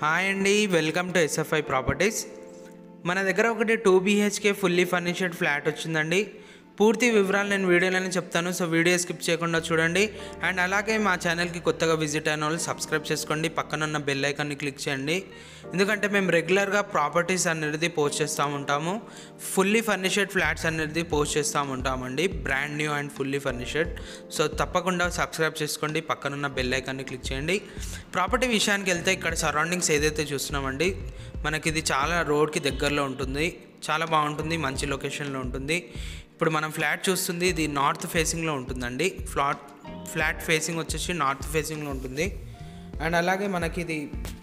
hi అండి welcome to SFI properties మన దగ్గర ఒకటి two BHK fully furnished flat వచ్చిందండి పూర్తి వివరాలు నేను వీడియోలోనే చెప్తాను సో వీడియో స్కిప్ చేయకుండా చూడండి అండ్ అలాగే మా ఛానల్కి కొత్తగా విజిట్ అయిన వాళ్ళు సబ్స్క్రైబ్ చేసుకోండి పక్కన ఉన్న బెల్ ఐకాన్ని క్లిక్ చేయండి ఎందుకంటే మేము రెగ్యులర్గా ప్రాపర్టీస్ అనేది పోస్ట్ చేస్తూ ఉంటాము ఫుల్లీ ఫర్నిష్డ్ ఫ్లాట్స్ అనేది పోస్ట్ చేస్తూ ఉంటామండి brand new and fully furnished so తప్పకుండా సబ్స్క్రైబ్ చేసుకోండి పక్కన ఉన్న బెల్ ఐకాన్ని క్లిక్ చేయండి ప్రాపర్టీ విషయానికి వెళ్తే ఇక్కడ సరౌండింగ్స్ ఏదైతే చూస్తున్నామండి మనకి ఇది చాలా రోడ్కి దగ్గరలో ఉంటుంది చాలా బాగుంటుంది మంచి లొకేషన్లో ఉంటుంది ఇప్పుడు మనం ఫ్లాట్ చూస్తుంది ఇది నార్త్ ఫేసింగ్లో ఉంటుందండి ఫ్లాట్ ఫ్లాట్ ఫేసింగ్ వచ్చేసి నార్త్ ఫేసింగ్లో ఉంటుంది అండ్ అలాగే మనకి ఇది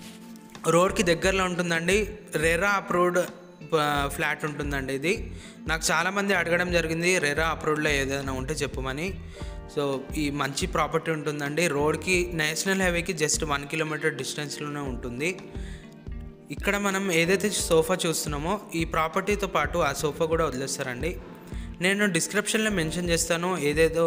రోడ్కి దగ్గరలో ఉంటుందండి రెరా అప్రూవ్డ్ ఫ్లాట్ ఉంటుందండి ఇది నాకు చాలామంది అడగడం జరిగింది రెరా అప్రూవ్డ్లో ఏదైనా ఉంటే చెప్పమని సో ఈ మంచి ప్రాపర్టీ ఉంటుందండి రోడ్కి నేషనల్ హైవేకి జస్ట్ వన్ కిలోమీటర్ డిస్టెన్స్లోనే ఉంటుంది ఇక్కడ మనం ఏదైతే సోఫా చూస్తున్నామో ఈ ప్రాపర్టీతో పాటు ఆ సోఫా కూడా వదిలేస్తారండి నేను డిస్క్రిప్షన్లో మెన్షన్ చేస్తాను ఏదేదో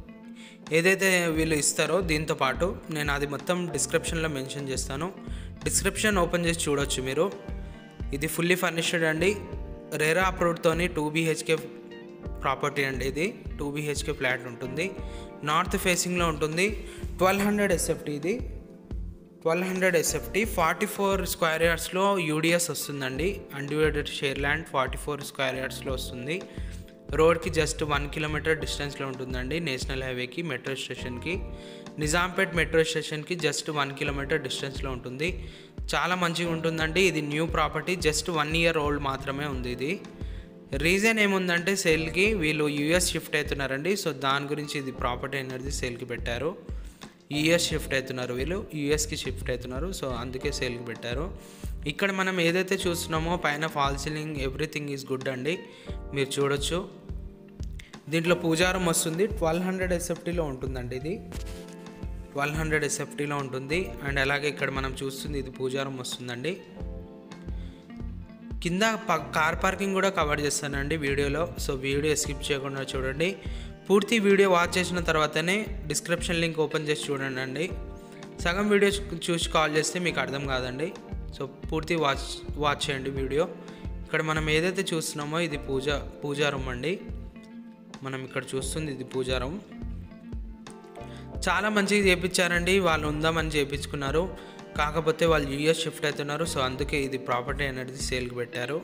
ఏదైతే వీళ్ళు ఇస్తారో దీంతో పాటు నేను అది మొత్తం డిస్క్రిప్షన్లో మెన్షన్ చేస్తాను డిస్క్రిప్షన్ ఓపెన్ చేసి చూడొచ్చు మీరు ఇది ఫుల్లీ ఫర్నిష్డ్ అండి రేరా అప్రూవ్డ్తోని టూ బీహెచ్కే ప్రాపర్టీ అండి ఇది టూ బీహెచ్కే ఫ్లాట్ ఉంటుంది నార్త్ ఫేసింగ్లో ఉంటుంది ట్వెల్వ్ హండ్రెడ్ ఎస్ఎఫ్టీ ఇది twelve hundred SFT forty four square యార్డ్స్లో యూడిఎస్ వస్తుందండి undivided share land forty four square యార్డ్స్లో వస్తుంది రోడ్కి జస్ట్ వన్ కిలోమీటర్ డిస్టెన్స్లో ఉంటుందండి నేషనల్ హైవేకి మెట్రో స్టేషన్కి నిజాంపేట్ మెట్రో స్టేషన్కి జస్ట్ వన్ కిలోమీటర్ డిస్టెన్స్లో ఉంటుంది చాలా మంచిగా ఉంటుందండి ఇది new property just one year old మాత్రమే ఉంది ఇది రీజన్ ఏముందంటే సేల్కి వీళ్ళు యూఎస్ షిఫ్ట్ అవుతున్నారండి సో దాని గురించి ఇది ప్రాపర్టీ అనేది సేల్కి పెట్టారు యూఎస్ షిఫ్ట్ అవుతున్నారు వీళ్ళు యూఎస్కి షిఫ్ట్ అవుతున్నారు సో అందుకే సేల్కి పెట్టారు ఇక్కడ మనం ఏదైతే చూస్తున్నామో పైన fall ceiling everything is good అండి మీరు చూడొచ్చు దీంట్లో పూజారం వస్తుంది ట్వెల్వ్ హండ్రెడ్ ఎస్ఎఫ్టీలో ఉంటుందండి ఇది ట్వెల్వ్ హండ్రెడ్ ఎస్ఎఫ్టీలో ఉంటుంది అండ్ అలాగే ఇక్కడ మనం చూస్తుంది ఇది పూజారం వస్తుందండి కింద ప- కార్ పార్కింగ్ కూడా కవర్ చేస్తానండి వీడియోలో సో వీడియో స్కిప్ చేయకుండా చూడండి పూర్తి వీడియో వాచ్ చేసిన తర్వాతనే డిస్క్రిప్షన్ లింక్ ఓపెన్ చేసి చూడండి అండి సగం వీడియో చూ- చూసి కాల్ చేస్తే మీకు అర్థం కాదండి సో పూర్తి వాచ్ వాచ్ చేయండి వీడియో ఇక్కడ మనం ఏదైతే చూస్తున్నామో ఇది పూజ పూజారం అండి మనం ఇక్కడ చూస్తుంది ఇది పూజారం చాలా మంచిగా చేయించారండి వాళ్ళు ఉందామని చేయించుకున్నారు కాకపోతే వాళ్ళు యూఎస్ షిఫ్ట్ అవుతున్నారు సో అందుకే ఇది ప్రాపర్టీ అనేది సేల్కి పెట్టారు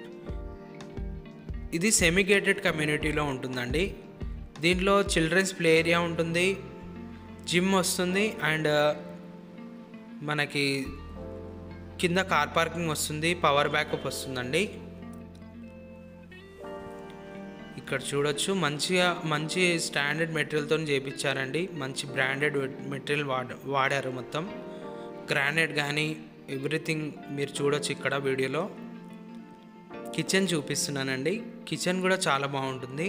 ఇది సెమీ గేటెడ్ కమ్యూనిటీలో ఉంటుందండి దీంట్లో చిల్డ్రన్స్ ప్లే ఏరియా ఉంటుంది జిమ్ వస్తుంది అండ్ మనకి కింద కార్ పార్కింగ్ వస్తుంది పవర్ బ్యాకప్ వస్తుందండి ఇక్కడ చూడొచ్చు మంచిగా మంచి స్టాండర్డ్ మెటీరియల్తో చేయించారండి మంచి బ్రాండెడ్ మెటీరియల్ వాడ వాడారు మొత్తం గ్రానైట్ కానీ ఎవ్రీథింగ్ మీరు చూడొచ్చు ఇక్కడ వీడియోలో కిచెన్ చూపిస్తున్నానండి కిచెన్ కూడా చాలా బాగుంటుంది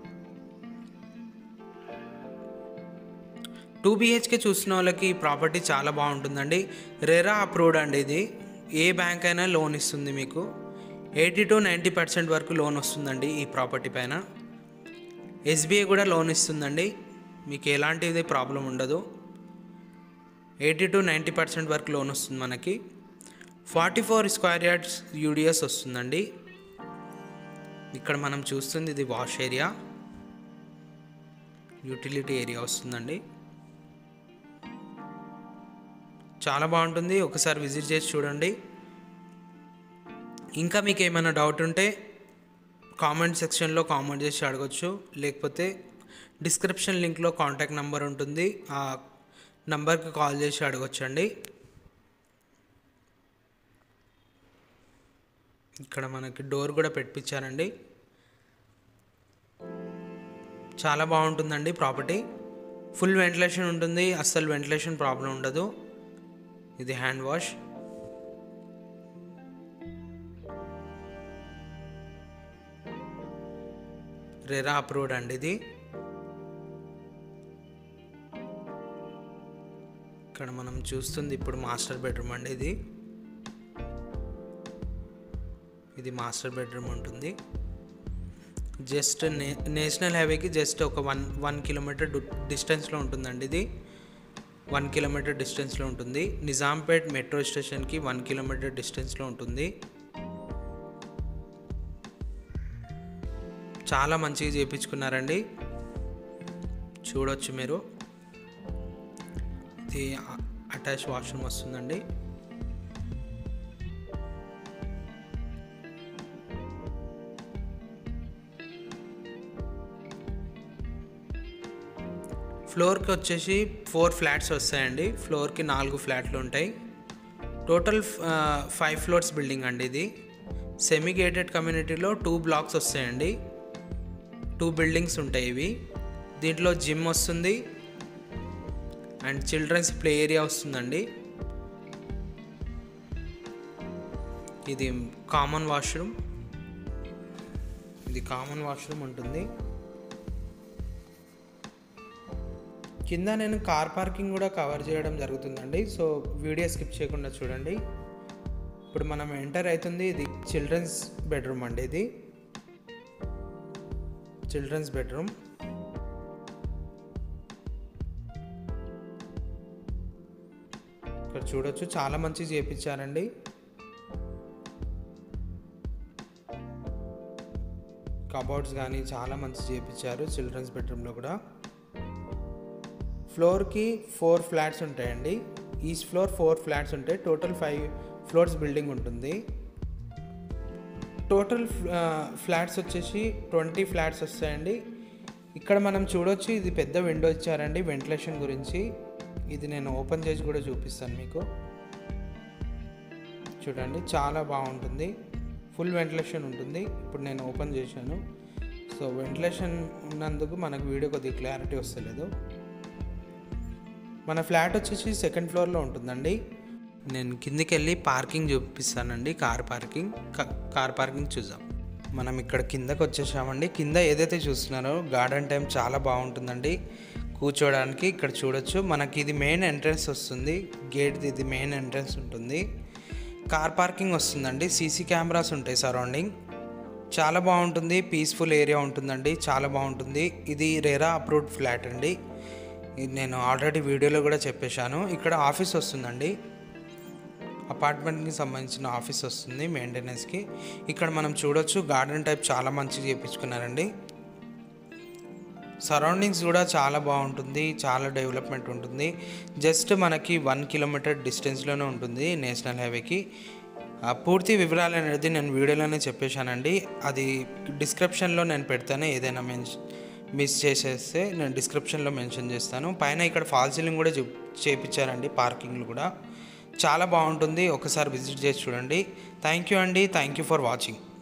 టూ బిహెచ్కే చూసిన వాళ్ళకి ఈ ప్రాపర్టీ చాలా బాగుంటుందండి రెరా అప్రూవ్డ్ అండి ఇది ఏ బ్యాంక్ అయినా లోన్ ఇస్తుంది మీకు ఎయిటీ టు నైంటీ పర్సెంట్ వరకు లోన్ వస్తుందండి ఈ ప్రాపర్టీ పైన ఎస్బీఐ కూడా లోన్ ఇస్తుందండి మీకు ఎలాంటిది ప్రాబ్లం ఉండదు ఎయిటీ టు నైంటీ పర్సెంట్ వరకు లోన్ వస్తుంది మనకి forty four square yards UDS వస్తుందండి ఇక్కడ మనం చూస్తుంది ఇది వాష్ ఏరియా యూటిలిటీ ఏరియా వస్తుందండి చాలా బాగుంటుంది ఒకసారి విజిట్ చేసి చూడండి ఇంకా మీకు ఏమైనా డౌట్ ఉంటే కామెంట్ సెక్షన్లో కామెంట్ చేసి అడగచ్చు లేకపోతే డిస్క్రిప్షన్ లింక్లో కాంటాక్ట్ నెంబర్ ఉంటుంది ఆ నంబర్కి కాల్ చేసి అడగొచ్చండి ఇక్కడ మనకి డోర్ కూడా పెట్టించారండి చాలా బాగుంటుందండి ప్రాపర్టీ ఫుల్ వెంటిలేషన్ ఉంటుంది అస్సలు వెంటిలేషన్ ప్రాబ్లం ఉండదు ఇది హ్యాండ్ వాష్ రెరా అప్రూవ్డ్ అండి ఇది ఇక్కడ మనం చూస్తుంది ఇప్పుడు మాస్టర్ బెడ్రూమ్ అండి ఇది ఇది మాస్టర్ బెడ్రూమ్ ఉంటుంది జస్ట్ నే నేషనల్ హైవేకి జస్ట్ ఒక వన్ వన్ కిలోమీటర్ డు- డిస్టెన్స్లో ఉంటుందండి ఇది వన్ కిలోమీటర్ డిస్టెన్స్లో ఉంటుంది నిజాంపేట్ మెట్రో స్టేషన్కి వన్ కిలోమీటర్ డిస్టెన్స్లో ఉంటుంది చాలా మంచిగా చేయించుకున్నారండి చూడొచ్చు మీరు ఇది అటాచ్ వాష్రూమ్ వస్తుందండి ఫ్లోర్కి వచ్చేసి ఫోర్ ఫ్లాట్స్ వస్తాయండి ఫ్లోర్కి నాలుగు ఫ్లాట్లు ఉంటాయి టోటల్ ఫైవ్ ఫ్లోర్స్ బిల్డింగ్ అండి ఇది సెమీ గేటెడ్ కమ్యూనిటీలో టూ బ్లాక్స్ వస్తాయండి టూ బిల్డింగ్స్ ఉంటాయి ఇవి దీంట్లో జిమ్ వస్తుంది అండ్ చిల్డ్రన్స్ ప్లే ఏరియా వస్తుందండి ఇది కామన్ వాష్రూమ్ ఇది కామన్ వాష్రూమ్ ఉంటుంది కింద నేను కార్ పార్కింగ్ కూడా కవర్ చేయడం జరుగుతుందండి సో వీడియో స్కిప్ చేయకుండా చూడండి ఇప్పుడు మనం ఎంటర్ అవుతుంది ఇది చిల్డ్రన్స్ బెడ్రూమ్ అండి ఇది చిల్డ్రన్స్ బెడ్రూమ్ ఇక్కడ చూడొచ్చు చాలా మంచి చేపించారండి కబోర్డ్స్ కానీ చాలా మంచి చేపించారు చిల్డ్రన్స్ బెడ్రూమ్లో కూడా ఫ్లోర్కి ఫోర్ ఫ్లాట్స్ ఉంటాయండి ఈచ్ ఫ్లోర్ ఫోర్ ఫ్లాట్స్ ఉంటాయి టోటల్ ఫైవ్ ఫ్లోర్స్ బిల్డింగ్ ఉంటుంది టోటల్ ఫ్లాట్స్ వచ్చేసి ట్వంటీ ఫ్లాట్స్ వస్తాయండి ఇక్కడ మనం చూడొచ్చు ఇది పెద్ద విండో ఇచ్చారండి వెంటిలేషన్ గురించి ఇది నేను ఓపెన్ చేసి కూడా చూపిస్తాను మీకు చూడండి చాలా బాగుంటుంది ఫుల్ వెంటిలేషన్ ఉంటుంది ఇప్పుడు నేను ఓపెన్ చేశాను సో వెంటిలేషన్ ఉన్నందుకు మనకు వీడియో కొద్దిగా క్లారిటీ వస్తలేదు మన ఫ్లాట్ వచ్చేసి సెకండ్ ఫ్లోర్లో ఉంటుందండి నేను కిందికి వెళ్ళి పార్కింగ్ చూపిస్తానండి కార్ పార్కింగ్ కార్ పార్కింగ్ చూద్దాం మనం ఇక్కడ కిందకి వచ్చేసామండి కింద ఏదైతే చూస్తున్నారో గార్డెన్ టైం చాలా బాగుంటుందండి కూర్చోవడానికి ఇక్కడ చూడొచ్చు మనకి ఇది మెయిన్ ఎంట్రన్స్ వస్తుంది గేట్ ఇది మెయిన్ ఎంట్రన్స్ ఉంటుంది కార్ పార్కింగ్ వస్తుందండి సీసీ కెమెరాస్ ఉంటాయి సరౌండింగ్ చాలా బాగుంటుంది పీస్ఫుల్ ఏరియా ఉంటుందండి చాలా బాగుంటుంది ఇది రేరా అప్రూవ్డ్ ఫ్లాట్ అండి ఇది నేను ఆల్రెడీ వీడియోలో కూడా చెప్పేశాను ఇక్కడ ఆఫీస్ వస్తుందండి అపార్ట్మెంట్కి సంబంధించిన ఆఫీస్ వస్తుంది మెయింటెనెన్స్కి ఇక్కడ మనం చూడొచ్చు గార్డెన్ టైప్ చాలా మంచిగా చేయించుకున్నారండి సరౌండింగ్స్ కూడా చాలా బాగుంటుంది చాలా డెవలప్మెంట్ ఉంటుంది జస్ట్ మనకి వన్ కిలోమీటర్ డిస్టెన్స్లోనే ఉంటుంది నేషనల్ హైవేకి ఆ పూర్తి వివరాలు అనేది నేను వీడియోలోనే చెప్పేశానండి అది డిస్క్రిప్షన్లో నేను పెడతాను ఏదైనా మెన్షన్ మిస్ చేసేస్తే నేను డిస్క్రిప్షన్లో మెన్షన్ చేస్తాను పైన ఇక్కడ ఫాల్ సీలింగ్ కూడా చూ చేపించారండి పార్కింగ్లు కూడా చాలా బాగుంటుంది ఒకసారి విజిట్ చేసి చూడండి థ్యాంక్ యూ అండి థ్యాంక్ యూ ఫర్ వాచింగ్